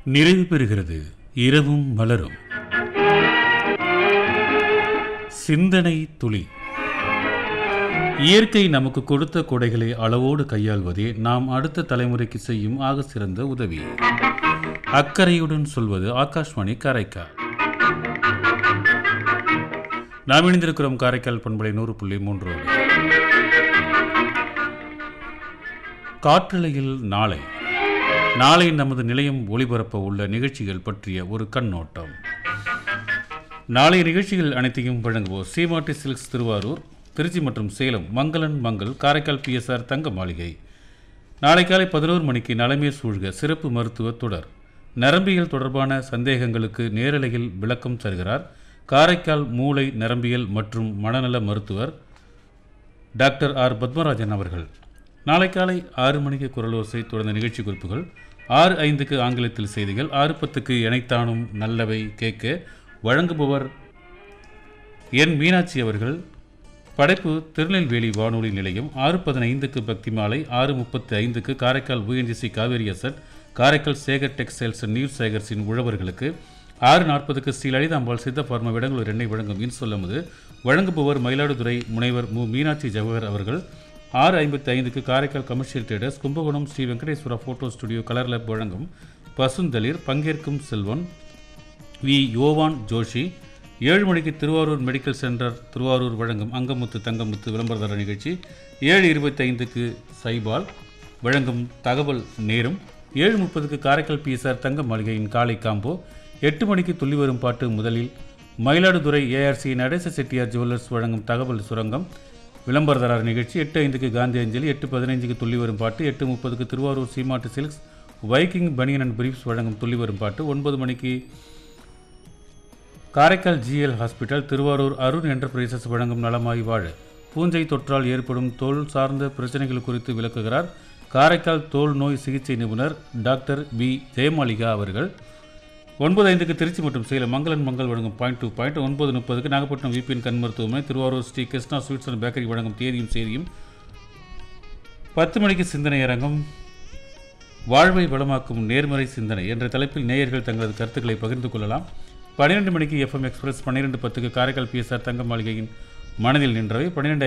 நிறைவு பெறுகிறது இரவும் மலரும் சிந்தனை துளி இயற்கை நமக்கு கொடுத்த கொடைகளை அளவோடு கையாள்வதே நாம் அடுத்த தலைமுறைக்கு செய்யும் ஆக சிறந்த உதவி அக்கறையுடன் சொல்வது ஆகாஷ்வாணி காரைக்கால் நாம் இணைந்திருக்கிறோம் காரைக்கால் பண்பலை நூறு புள்ளி மூன்று காற்றலையில் நாளை நாளை நமது நிலையம் ஒளிபரப்ப உள்ள நிகழ்ச்சிகள் பற்றிய ஒரு கண்ணோட்டம் நாளைய நிகழ்ச்சிகள் அனைத்தையும் வழங்குவோர் சீமாட்டி சில்க்ஸ் திருவாரூர் திருச்சி மற்றும் சேலம் மங்களன் மங்கள் காரைக்கால் பிஎஸ்ஆர் தங்க மாளிகை நாளை காலை பதினோரு மணிக்கு நலமே சூழ்க சிறப்பு மருத்துவ தொடர் நரம்பியல் தொடர்பான சந்தேகங்களுக்கு நேரலையில் விளக்கம் தருகிறார் காரைக்கால் மூளை நரம்பியல் மற்றும் மனநல மருத்துவர் டாக்டர் ஆர் பத்மராஜன் அவர்கள் நாளை காலை ஆறு மணிக்கு குரலோசை தொடர்ந்த நிகழ்ச்சி குறிப்புகள் ஆறு ஐந்துக்கு ஆங்கிலத்தில் செய்திகள் ஆறு பத்துக்கு இணைத்தானும் நல்லவை கேட்க வழங்குபவர் என் மீனாட்சி அவர்கள் படைப்பு திருநெல்வேலி வானொலி நிலையம் ஆறு பதினைந்துக்கு பக்தி மாலை ஆறு முப்பத்தி ஐந்துக்கு Karaikal ONGC Kaveri asset Karaikal Sekar textiles and news சேகர்ஸின் உழவர்களுக்கு ஆறு நாற்பதுக்கு ஸ்ரீ லலிதாம்பாள் சித்த பார்ம விடங்களூர் எண்ணெய் வழங்கும் இன்சொல்லமுது வழங்குபவர் மயிலாடுதுறை முனைவர் மு மீனாட்சி ஜவஹர் அவர்கள் ஆறு ஐம்பத்தி ஐந்துக்கு Karaikal commercial traders Kumbakonam Sri Venkateswara photo studio colour lab வழங்கும் பசுந்தளிர் பங்கேற்கும் செல்வன் வி யோவான் ஜோஷி ஏழு மணிக்கு திருவாரூர் மெடிக்கல் சென்டர் திருவாரூர் வழங்கும் அங்கமுத்து தங்கமுத்து விளம்பரதார நிகழ்ச்சி ஏழு இருபத்தி ஐந்துக்கு சைபால் வழங்கும் தகவல் நேரம் ஏழு முப்பதுக்கு காரைக்கால் பிஎஸ்ஆர் தங்க மாளிகையின் காலை காம்போ எட்டு மணிக்கு துள்ளி வரும் பாட்டு முதலில் மயிலாடுதுறை ஏஆர்சி நடேச செட்டியார் ஜுவல்லர்ஸ் வழங்கும் தகவல் சுரங்கம் விளம்பரதாரர் நிகழ்ச்சி எட்டு ஐந்துக்கு காந்தி அஞ்சலி எட்டு பதினைஞ்சுக்கு துள்ளி வரும் பாட்டு எட்டு முப்பதுக்கு Thiruvarur Seemattu silks Viking banian and briefs வழங்கும் துள்ளி வரும் பாட்டு ஒன்பது மணிக்கு Karaikal GL hospital Thiruvarur Arun enterprises வழங்கும் நலமாய் வாழ பூஞ்சை தொற்றால் ஏற்படும் தோல் சார்ந்த பிரச்சனைகள் குறித்து விளக்குகிறார் காரைக்கால் தோல் நோய் சிகிச்சை நிபுணர் டாக்டர் பி ஜெயமாலிகா அவர்கள் ஒன்பது ஐந்துக்கு திருச்சி மற்றும் சேலம் மங்களன் மங்கள் வழங்கும் பாயிண்ட் டூ பாயிண்ட் ஒன்பது முப்பதுக்கு நாகப்பட்டினம் விபிஎன் கண் மருத்துவமனை Thiruvarur Sri Krishna sweets and bakery வழங்கும் தேதியும் செய்தியும் பத்து மணிக்கு சிந்தனை அரங்கம் வாழ்வை வளமாக்கும் நேர்மறை சிந்தனை என்ற தலைப்பில் நேயர்கள் தங்களது கருத்துக்களை பகிர்ந்து கொள்ளலாம் பன்னிரெண்டு மணிக்கு எஃப்எம் எக்ஸ்பிரஸ் பன்னிரெண்டு பத்துக்கு காரைக்கால் பிஎஸ்ஆர் தங்க மாளிகையின் மனதில் நின்றவை பன்னிரெண்டு